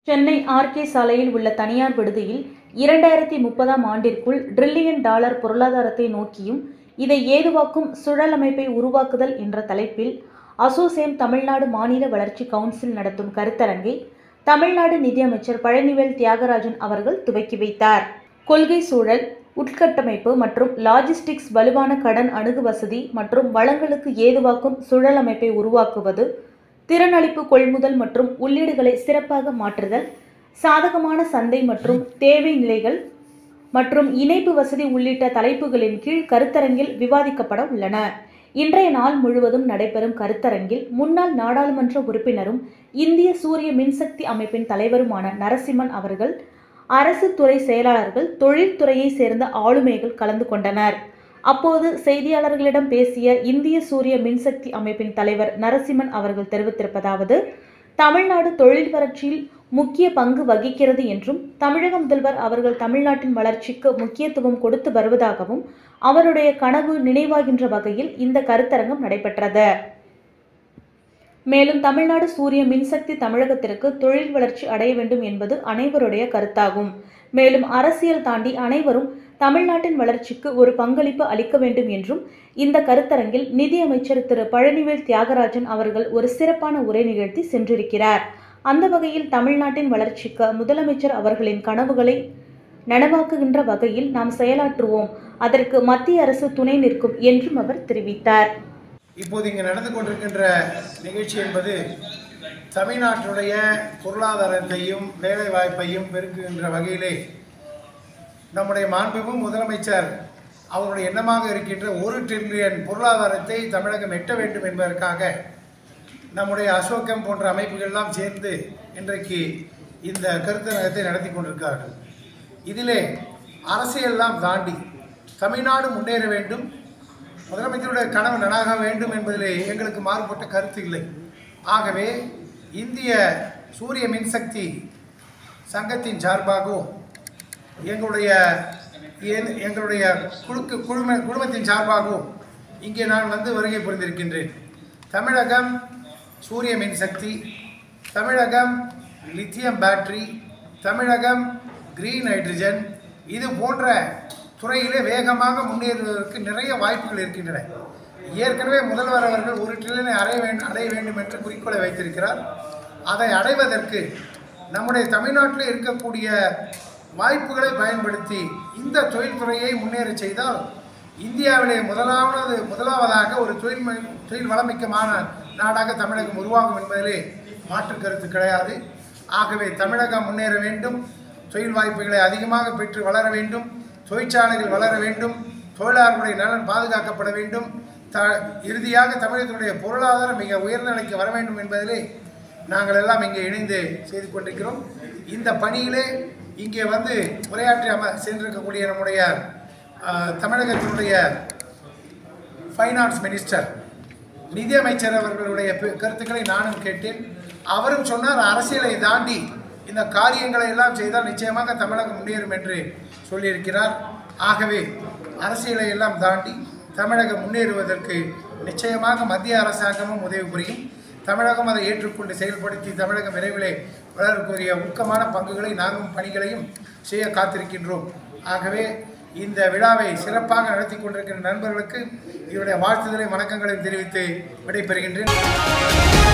Chennai RK சாலையில் உள்ள தனியார் விடுதியில் இரண்டாயிரத்தி முப்பதாம் ஆண்டிற்குள் டிரில்லியன் டாலர் பொருளாதாரத்தை நோக்கியும் இதை ஏதுவாக்கும் சுழல் அமைப்பை உருவாக்குதல் என்ற தலைப்பில் அசோசேம் தமிழ்நாடு மாநில வளர்ச்சி கவுன்சில் நடத்தும் கருத்தரங்கை தமிழ்நாடு நிதியமைச்சர் பழனிவேல் தியாகராஜன் அவர்கள் துவக்கி வைத்தார் கொள்கை சூழல் உட்கட்டமைப்பு மற்றும் லாஜிஸ்டிக்ஸ் வலுவான கடன் அணுகு வசதி மற்றும் வளங்களுக்கு ஏதுவாக்கும் சுழல் அமைப்பை உருவாக்குவது திறனளிப்பு கொள்முதல் மற்றும் உள்ளீடுகளை சிறப்பாக மாற்றுதல் சாதகமான சந்தை மற்றும் தேவை நிலைகள் மற்றும் இணைப்பு வசதி உள்ளிட்ட தலைப்புகளின் கீழ் கருத்தரங்கில் விவாதிக்கப்பட உள்ளன இன்றைய நாள் முழுவதும் நடைபெறும் கருத்தரங்கில் முன்னாள் நாடாளுமன்ற உறுப்பினரும் இந்திய சூரிய மின்சக்தி அமைப்பின் தலைவருமான நரசிம்மன் அவர்கள் அரசு துறை செயலாளர்கள் தொழில்துறையை சேர்ந்த ஆளுமைகள் கலந்து கொண்டனர் அப்போது செய்தியாளர்களிடம் பேசிய இந்திய சூரிய மின்சக்தி அமைப்பின் தலைவர் நரசிம்மன் அவர்கள் தெரிவித்திருப்பதாவது தமிழ்நாடு தொழில் வளர்ச்சியில் முக்கிய பங்கு வகிக்கிறது என்றும் தமிழக முதல்வர் அவர்கள் தமிழ்நாட்டின் வளர்ச்சிக்கு முக்கியத்துவம் கொடுத்து வருவதாகவும் அவருடைய கனவு நினைவாகின்ற வகையில் இந்த கருத்தரங்கம் நடைபெற்றது மேலும் தமிழ்நாடு சூரிய மின்சக்தி தமிழகத்திற்கு தொழில் வளர்ச்சி அடைய வேண்டும் என்பது அனைவருடைய கருத்தாகும் மேலும் அரசியல் தாண்டி அனைவரும் தமிழ்நாட்டின் வளர்ச்சிக்கு ஒரு பங்களிப்பு அளிக்க வேண்டும் என்றும் இந்த கருத்தரங்கில் நிதியமைச்சர் திரு பழனிவேல் தியாகராஜன் அவர்கள் ஒரு சிறப்பான உரை நிகழ்த்தி சென்றிருக்கிறார் அந்த வகையில் தமிழ்நாட்டின் வளர்ச்சிக்கு முதலமைச்சர் அவர்களின் கனவுகளை நனவாக்குகின்ற வகையில் நாம் செயலாற்றுவோம் அதற்கு மத்திய அரசு துணை நிற்கும் என்றும் அவர் தெரிவித்தார் இப்போது இங்கே நடந்து கொண்டிருக்கின்ற நிகழ்ச்சி என்பது தமிழ்நாட்டினுடைய பொருளாதாரத்தையும் வேலைவாய்ப்பையும் பெருக்குகின்ற வகையிலே நம்முடைய மாண்புமிகு முதலமைச்சர் அவருடைய எண்ணமாக இருக்கின்ற ஒரு ட்ரில்லியன் பொருளாதாரத்தை தமிழகம் எட்ட வேண்டும் என்பதற்காக நம்முடைய அசோகம் போன்ற அமைப்புகள்லாம் சேர்ந்து இன்றைக்கு இந்த கருத்தரங்கத்தை நடத்தி கொண்டிருக்கிறார்கள் இதிலே அரசியல்லாம் தாண்டி தமிழ்நாடு முன்னேற வேண்டும் முதலமைச்சருடைய கனவு நனாக வேண்டும் என்பதிலே எங்களுக்கு மாறுபட்ட கருத்து இல்லை ஆகவே இந்திய சூரிய மின்சக்தி சங்கத்தின் சார்பாகவும் எங்களுடைய என்- எங்களுடைய குழுக்கு குழும குழுமத்தின் சார்பாகவும் இங்கே நான் வந்து வருகை புரிந்திருக்கின்றேன் தமிழகம் சூரிய மின்சக்தி Tamilagam lithium battery Tamilagam green hydrogen இது போன்ற துறையிலே வேகமாக முன்னேறுவதற்கு நிறைய வாய்ப்புகள் இருக்கின்றன ஏற்கனவே முதல்வர் அவர்கள் ஒரு ட்ரில்லியனை அடைய வேண்டும் அடைய வேண்டும் என்று குறிக்கோளை வைத்திருக்கிறார் அதை அடைவதற்கு நம்முடைய தமிழ்நாட்டில் இருக்கக்கூடிய வாய்ப்புகளை பயன்படுத்தி இந்த தொழில்துறையை முன்னேறச் செய்தால் இந்தியாவிலே முதலாவது முதலாவதாக ஒரு தொழில் ம- தொழில் வளமிக்கமான நாடாக தமிழகம் உருவாகும் என்பதிலே மாற்று கருத்து கிடையாது ஆகவே தமிழகம் முன்னேற வேண்டும் தொழில் வாய்ப்புகளை அதிகமாக பெற்று வளர வேண்டும் தொழிற்சாலைகள் வளர வேண்டும் தொழிலாளர்களுடைய நலன் பாதுகாக்கப்பட வேண்டும் த இறுதியாக தமிழகத்தினுடைய பொருளாதாரம் மிக உயர்ந்த நிலைக்கு வர வேண்டும் என்பதிலே நாங்கள் எல்லாம் இங்கே இணைந்து செய்து கொண்டிருக்கிறோம் இந்த பணியிலே இங்கே வந்து உரையாற்றி அம சென்றிருக்கக்கூடிய நம்முடைய ஆஹ், தமிழகத்தினுடைய ஃபைனான்ஸ் மினிஸ்டர் நிதியமைச்சர் அவர்களுடைய பெ- கருத்துக்களை நானும் கேட்டேன் அவரும் சொன்னார் அரசியலை தாண்டி இந்த காரியங்களை எல்லாம் செய்தால் நிச்சயமாக தமிழகம் முன்னேறும் என்று சொல்லியிருக்கிறார் ஆகவே அரசியலை எல்லாம் தாண்டி தமிழகம் முன்னேறுவதற்கு நிச்சயமாக மத்திய அரசாங்கமும் உதவி புரியும் தமிழகம் அதை ஏற்றுக்கொண்டு செயல்படுத்தி தமிழகம் விரைவிலே வளரக்கூடிய ஊக்கமான பங்குகளை நாங்களும் பணிகளையும் செய்ய காத்திருக்கின்றோம் ஆகவே இந்த விழாவை சிறப்பாக நடத்தி கொண்டிருக்கின்ற நண்பர்களுக்கு இவருடைய வாழ்த்துதலை வணக்கங்களையும் தெரிவித்து விடைபெறுகின்றேன்